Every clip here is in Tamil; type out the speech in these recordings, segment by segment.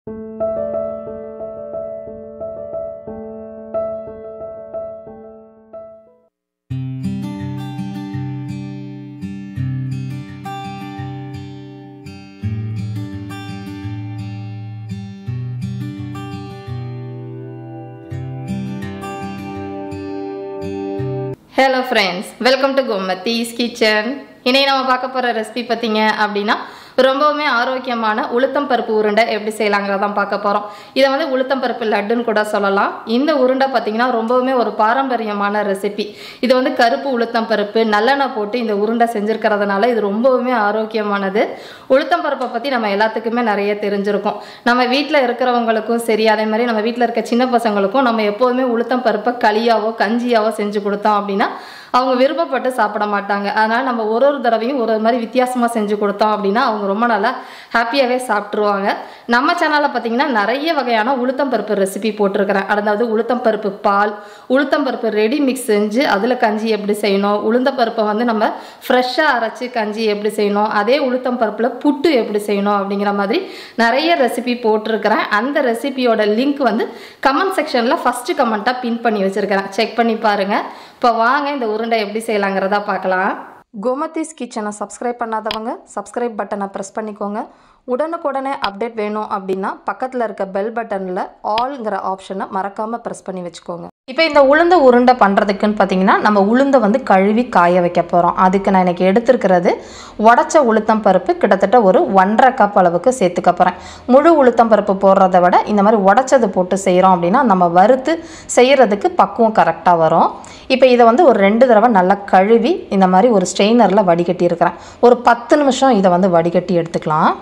hello friends welcome to Gomathi's kitchen இன்னைக்கு நம்ம பார்க்க போகிற ரெசிபி பார்த்தீங்க அப்படின்னா ரொம்பவுமே ஆரோக்கியமான உளுத்தம் பருப்பு உருண்டை எப்படி செய்யலாங்கிறதான் பார்க்க போகிறோம் இதை வந்து உளுத்தம் பருப்பு லட்டுன்னு கூட சொல்லலாம் இந்த உருண்டை பார்த்தீங்கன்னா ரொம்பவுமே ஒரு பாரம்பரியமான ரெசிபி இது வந்து கருப்பு உளுத்தம் பருப்பு நல்லெண்ணெய் போட்டு இந்த உருண்டை செஞ்சுருக்கிறதுனால இது ரொம்பவுமே ஆரோக்கியமானது உளுத்தம் பருப்பை பற்றி நம்ம எல்லாத்துக்குமே நிறைய தெரிஞ்சிருக்கும் நம்ம வீட்டில் இருக்கிறவங்களுக்கும் சரி அதே மாதிரி நம்ம வீட்டில் இருக்க சின்ன பசங்களுக்கும் நம்ம எப்போதுமே உளுத்தம் பருப்பை களியாவோ கஞ்சியாவோ செஞ்சு கொடுத்தோம் அப்படின்னா அவங்க விருப்பப்பட்டு சாப்பிட மாட்டாங்க அதனால் நம்ம ஒரு ஒரு தடவையும் ஒரு ஒரு மாதிரி வித்தியாசமாக செஞ்சு கொடுத்தோம் அப்படின்னா அவங்க ரொம்ப நல்லா ஹாப்பியாகவே சாப்பிட்ருவாங்க நம்ம சேனலில் பார்த்தீங்கன்னா நிறைய வகையான உளுத்தம் பருப்பு ரெசிபி போட்டிருக்கிறேன் அதாவது உளுத்தம் பருப்பு பால் உளுத்தம் பருப்பு ரெடி மிக்ஸ் செஞ்சு அதில் கஞ்சி எப்படி செய்யணும் உளுந்த பருப்பை வந்து நம்ம ஃப்ரெஷ்ஷாக அரைச்சி கஞ்சி எப்படி செய்யணும் அதே உளுத்தம் பருப்பில் புட்டு எப்படி செய்யணும் அப்படிங்கிற மாதிரி நிறைய ரெசிபி போட்டிருக்கிறேன் அந்த ரெசிபியோட லிங்க் வந்து கமெண்ட் செக்ஷனில் ஃபஸ்ட்டு கமெண்ட்டாக பின் பண்ணி வச்சுருக்கிறேன் செக் பண்ணி பாருங்கள் இப்போ வாங்க இந்த உருண்டை எப்படி செய்யலாங்கிறதா பார்க்கலாம் கோமதீஸ் கிச்சனை சப்ஸ்கிரைப் பண்ணாதவங்க சப்ஸ்கிரைப் பட்டனை ப்ரெஸ் பண்ணிக்கோங்க உடனுக்குடனே அப்டேட் வேணும் அப்படின்னா பக்கத்தில் இருக்க பெல் பட்டனில் ஆல்ங்கிற ஆப்ஷனை மறக்காமல் ப்ரெஸ் பண்ணி வச்சுக்கோங்க இப்போ இந்த உளுந்த உருண்டை பண்ணுறதுக்குன்னு பார்த்தீங்கன்னா நம்ம உளுந்தை வந்து கழுவி காய வைக்க போகிறோம் அதுக்கு நான் எனக்கு எடுத்துருக்கிறது உடச்ச உளுத்தம் பருப்பு கிட்டத்தட்ட ஒரு ஒன்றரை கப் அளவுக்கு சேர்த்துக்க போகிறேன் முழு உளுத்தம் பருப்பு போடுறத விட இந்த மாதிரி உடச்சது போட்டு செய்கிறோம் அப்படின்னா நம்ம வறுத்து செய்கிறதுக்கு பக்குவம் கரெக்டாக வரும் இப்போ இதை வந்து ஒரு ரெண்டு தடவை நல்லா கழுவி இந்த மாதிரி ஒரு ஸ்ட்ரெயினரில் வடிகட்டி இருக்கிறேன் ஒரு பத்து நிமிஷம் இதை வந்து வடிகட்டி எடுத்துக்கலாம்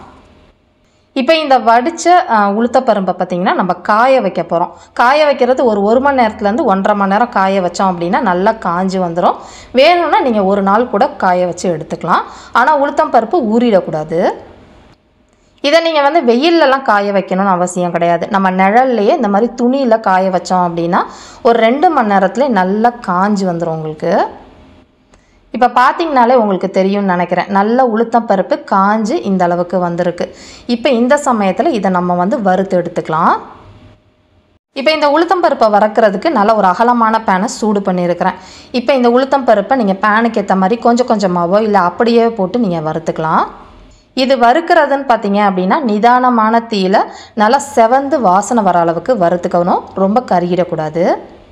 இப்போ இந்த வடித்த உளுத்தப்பரும்பை பார்த்திங்கன்னா நம்ம காய வைக்க போகிறோம் காய வைக்கிறது ஒரு ஒரு மணி நேரத்துலேருந்து ஒன்றரை மணி நேரம் காய வச்சோம் அப்படின்னா நல்லா காஞ்சி வந்துடும் வேணும்னா நீங்கள் ஒரு நாள் கூட காய வச்சு எடுத்துக்கலாம் ஆனால் உளுத்தம் பருப்பு ஊறிடக்கூடாது இதை நீங்கள் வந்து வெயில்லலாம் காய வைக்கணும்னு அவசியம் கிடையாது நம்ம நிழல்லையே இந்த மாதிரி துணியில் காய வச்சோம் அப்படின்னா ஒரு ரெண்டு மணி நேரத்தில் நல்லா காஞ்சி வந்துடும் உங்களுக்கு இப்போ பார்த்தீங்கனாலே உங்களுக்கு தெரியும்னு நினைக்கிறேன் நல்ல உளுத்தம் பருப்பு காஞ்சு இந்த அளவுக்கு வந்திருக்கு இப்போ இந்த சமயத்தில் இதை நம்ம வந்து வறுத்து எடுத்துக்கலாம் இப்போ இந்த உளுத்தம் பருப்பை வறுக்கிறதுக்கு நல்ல ஒரு அகலமான பேனை சூடு பண்ணியிருக்கிறேன் இப்போ இந்த உளுத்தம் பருப்பை நீங்கள் பேனுக்கு ஏற்ற மாதிரி கொஞ்சம் கொஞ்சமாவோ இல்லை அப்படியே போட்டு நீங்கள் வறுத்துக்கலாம் இது வறுக்கிறதுன்னு பார்த்தீங்க அப்படின்னா நிதானமான தீயில நல்லா செவந்து வாசனை வர அளவுக்கு வறுத்துக்கணும் ரொம்ப கருகிடக்கூடாது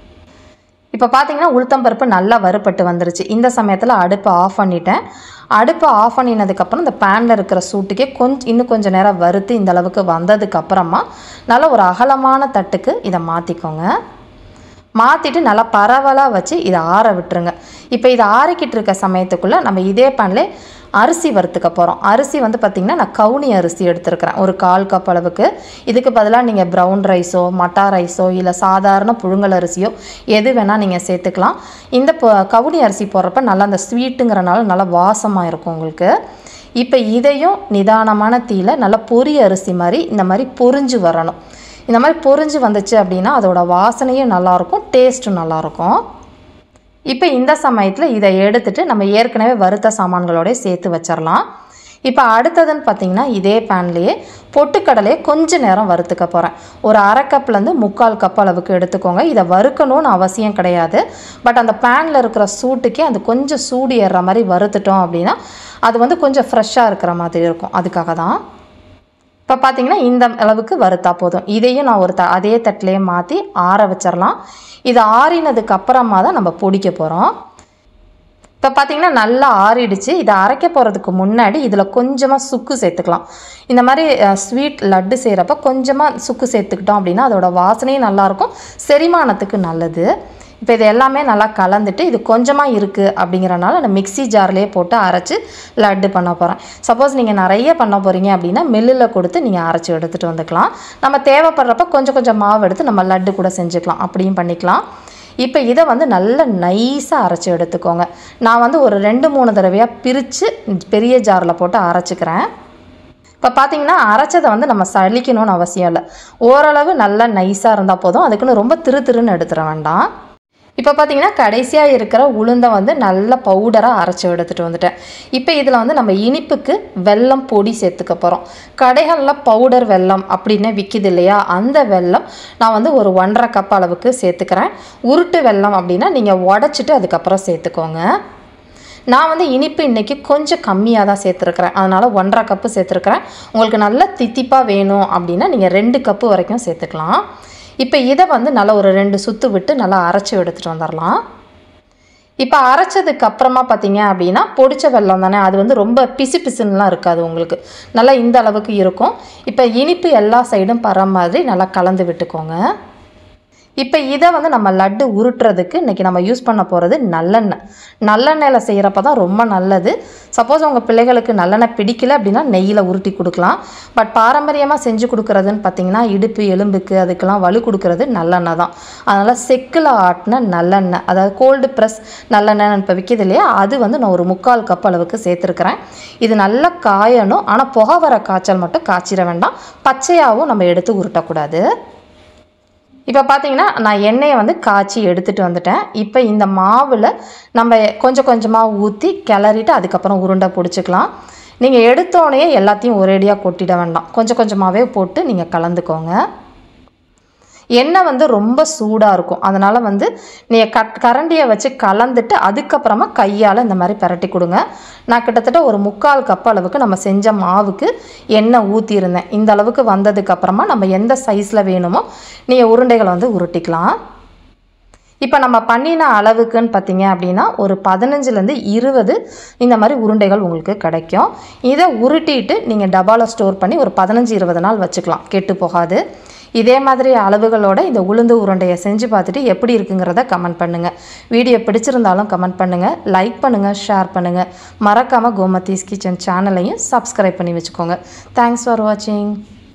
இப்போ பார்த்தீங்கன்னா உளுத்தம்பருப்பு நல்லா வறுப்பட்டு வந்துருச்சு இந்த சமயத்தில் அடுப்பை ஆஃப் பண்ணிட்டேன் அடுப்பை ஆஃப் பண்ணினதுக்கப்புறம் இந்த பேனில் இருக்கிற சூட்டுக்கே கொஞ்சம் இன்னும் கொஞ்சம் நேரம் வறுத்து இந்த அளவுக்கு வந்ததுக்கப்புறமா நல்லா ஒரு அகலமான தட்டுக்கு இதை மாற்றிக்கோங்க மாற்றிட்டு நல்லா பரவலாக வச்சு இதை ஆற விட்டுருங்க இப்போ இதை ஆறிக்கிட்டு இருக்க சமயத்துக்குள்ளே நம்ம இதே பேனில் அரிசி வறுத்துக்க போகிறோம் அரிசி வந்து பார்த்திங்கன்னா நான் கவுனி அரிசி எடுத்துருக்கிறேன் ஒரு கால் கப் அளவுக்கு இதுக்கு பதிலாக நீங்கள் ப்ரௌன் ரைஸோ மட்டா ரைஸோ இல்லை சாதாரண புழுங்கல் அரிசியோ எது வேணால் நீங்கள் சேர்த்துக்கலாம் இந்த கவுனி அரிசி போடுறப்ப நல்லா அந்த ஸ்வீட்டுங்கிறனால நல்லா வாசமாக இருக்கும் உங்களுக்கு இப்போ இதையும் நிதானமான தீயில் நல்லா பொரி அரிசி மாதிரி இந்த மாதிரி பொரிஞ்சு வரணும் இந்த மாதிரி பொரிஞ்சு வந்துச்சு அப்படின்னா அதோட வாசனையும் நல்லாயிருக்கும் டேஸ்ட்டும் நல்லாயிருக்கும் இப்போ இந்த சமயத்தில் இதை எடுத்துட்டு நம்ம ஏற்கனவே வறுத்த சாமான்களோட சேர்த்து வச்சிடலாம் இப்போ அடுத்ததுன்னு பார்த்தீங்கன்னா இதே பேன்லேயே பொட்டுக்கடலையை கொஞ்ச நேரம் வறுத்துக்க போகிறேன் ஒரு அரை கப்லேருந்து முக்கால் கப் அளவுக்கு எடுத்துக்கோங்க இதை வறுக்கணும்னு அவசியம் கிடையாது பட் அந்த பேனில் இருக்கிற சூட்டுக்கே அது கொஞ்சம் சூடு ஏறுற மாதிரி வறுத்துட்டோம் அப்படின்னா அது வந்து கொஞ்சம் ஃப்ரெஷ்ஷாக இருக்கிற மாதிரி இருக்கும் அதுக்காக தான் இப்போ பார்த்தீங்கன்னா இந்த அளவுக்கு வறுத்தா போதும் இதையும் நான் ஒரு த அதே தட்டிலேயே மாற்றி ஆற வச்சிடலாம் இது ஆறினதுக்கு அப்புறமா தான் நம்ம பொடிக்க போகிறோம் இப்போ பார்த்தீங்கன்னா நல்லா ஆறிடுச்சு இதை அரைக்க போகிறதுக்கு முன்னாடி இதில் கொஞ்சமாக சுக்கு சேர்த்துக்கலாம் இந்த மாதிரி ஸ்வீட் லட்டு செய்கிறப்ப கொஞ்சமாக சுக்கு சேர்த்துக்கிட்டோம் அப்படின்னா அதோட வாசனையும் நல்லாயிருக்கும் செரிமானத்துக்கு நல்லது இப்போ இது எல்லாமே நல்லா கலந்துட்டு இது கொஞ்சமாக இருக்குது அப்படிங்கிறனால நான் மிக்சி ஜார்லேயே போட்டு அரைச்சி லட்டு பண்ண போகிறேன் சப்போஸ் நீங்கள் நிறைய பண்ண போகிறீங்க அப்படின்னா மில்லில் கொடுத்து நீங்கள் அரைச்சி எடுத்துகிட்டு வந்துக்கலாம் நம்ம தேவைப்படுறப்ப கொஞ்சம் கொஞ்சம் மாவு எடுத்து நம்ம லட்டு கூட செஞ்சுக்கலாம் அப்படியும் பண்ணிக்கலாம் இப்போ இதை வந்து நல்ல நைஸாக அரைச்சி எடுத்துக்கோங்க நான் வந்து ஒரு ரெண்டு மூணு தடவையாக பிரித்து பெரிய ஜாரில் போட்டு அரைச்சிக்கிறேன் இப்போ பார்த்தீங்கன்னா அரைச்சதை வந்து நம்ம சளிக்கணும்னு அவசியம் இல்லை ஓரளவு நல்லா நைஸாக இருந்தால் போதும் அதுக்குன்னு ரொம்ப திரு திருன்னு எடுத்துட வேண்டாம் இப்போ பார்த்தீங்கன்னா கடைசியாக இருக்கிற உளுந்தை வந்து நல்ல பவுடராக அரைச்சி எடுத்துகிட்டு வந்துட்டேன் இப்போ இதில் வந்து நம்ம இனிப்புக்கு வெல்லம் பொடி சேர்த்துக்க போகிறோம் கடைகளில் பவுடர் வெல்லம் அப்படின்னு விற்கிது இல்லையா அந்த வெல்லம் நான் வந்து ஒரு ஒன்றரை கப் அளவுக்கு சேர்த்துக்கிறேன் உருட்டு வெல்லம் அப்படின்னா நீங்கள் உடச்சிட்டு அதுக்கப்புறம் சேர்த்துக்கோங்க நான் வந்து இனிப்பு இன்றைக்கி கொஞ்சம் கம்மியாக தான் சேர்த்துருக்குறேன் அதனால் ஒன்றரை கப்பு சேர்த்துருக்குறேன் உங்களுக்கு நல்ல தித்திப்பாக வேணும் அப்படின்னா நீங்கள் ரெண்டு கப்பு வரைக்கும் சேர்த்துக்கலாம் இப்போ இதை வந்து நல்லா ஒரு ரெண்டு சுற்று விட்டு நல்லா அரைச்சி எடுத்துகிட்டு வந்துடலாம் இப்போ அரைச்சதுக்கு அப்புறமா பார்த்தீங்க அப்படின்னா பொடிச்ச வெல்லம் தானே அது வந்து ரொம்ப பிசு பிசுன்னுலாம் இருக்காது உங்களுக்கு நல்லா இந்த அளவுக்கு இருக்கும் இப்போ இனிப்பு எல்லா சைடும் பர மாதிரி நல்லா கலந்து விட்டுக்கோங்க இப்போ இதை வந்து நம்ம லட்டு உருட்டுறதுக்கு இன்றைக்கி நம்ம யூஸ் பண்ண போகிறது நல்லெண்ணெய் நல்லெண்ணெயில் செய்கிறப்ப தான் ரொம்ப நல்லது சப்போஸ் உங்கள் பிள்ளைகளுக்கு நல்லெண்ணெய் பிடிக்கல அப்படின்னா நெய்யில் உருட்டி கொடுக்கலாம் பட் பாரம்பரியமாக செஞ்சு கொடுக்குறதுன்னு பார்த்தீங்கன்னா இடுப்பு எலும்புக்கு அதுக்கெல்லாம் வலு கொடுக்குறது நல்லெண்ணெய் தான் அதனால் செக்கில் ஆட்டின நல்லெண்ணெய் அதாவது கோல்டு ப்ரெஸ் நல்லெண்ணெய் இப்போ விற்கிது இல்லையா அது வந்து நான் ஒரு முக்கால் கப் அளவுக்கு சேர்த்துருக்குறேன் இது நல்லா காயணும் ஆனால் புகை வர காய்ச்சல் மட்டும் காய்ச்சிட வேண்டாம் பச்சையாகவும் நம்ம எடுத்து உருட்டக்கூடாது இப்போ பார்த்தீங்கன்னா நான் எண்ணெயை வந்து காய்ச்சி எடுத்துகிட்டு வந்துட்டேன் இப்போ இந்த மாவில் நம்ம கொஞ்சம் கொஞ்சமாக ஊற்றி கிளறிட்டு அதுக்கப்புறம் உருண்டை பிடிச்சிக்கலாம் நீங்கள் எடுத்தோடனே எல்லாத்தையும் ஒரேடியாக கொட்டிட வேண்டாம் கொஞ்சம் கொஞ்சமாகவே போட்டு நீங்கள் கலந்துக்கோங்க எண்ணெய் வந்து ரொம்ப சூடாக இருக்கும் அதனால் வந்து நீங்கள் கட் கரண்டியை வச்சு கலந்துட்டு அதுக்கப்புறமா கையால் இந்த மாதிரி பிரட்டி கொடுங்க நான் கிட்டத்தட்ட ஒரு முக்கால் கப் அளவுக்கு நம்ம செஞ்ச மாவுக்கு எண்ணெய் ஊற்றியிருந்தேன் இந்த அளவுக்கு வந்ததுக்கப்புறமா நம்ம எந்த சைஸில் வேணுமோ நீங்கள் உருண்டைகளை வந்து உருட்டிக்கலாம் இப்போ நம்ம பண்ணின அளவுக்குன்னு பார்த்தீங்க அப்படின்னா ஒரு பதினஞ்சுலேருந்து இருபது இந்த மாதிரி உருண்டைகள் உங்களுக்கு கிடைக்கும் இதை உருட்டிட்டு நீங்கள் டபாவில் ஸ்டோர் பண்ணி ஒரு பதினஞ்சு இருபது நாள் வச்சுக்கலாம் கெட்டு போகாது இதே மாதிரி அளவுகளோட இந்த உளுந்து உருண்டையை செஞ்சு பார்த்துட்டு எப்படி இருக்குங்கிறத கமெண்ட் பண்ணுங்கள் வீடியோ பிடிச்சிருந்தாலும் கமெண்ட் பண்ணுங்கள் லைக் பண்ணுங்கள் ஷேர் பண்ணுங்கள் மறக்காமல் கோமதீஸ் கிச்சன் சேனலையும் சப்ஸ்கிரைப் பண்ணி வச்சுக்கோங்க தேங்க்ஸ் ஃபார் வாட்சிங்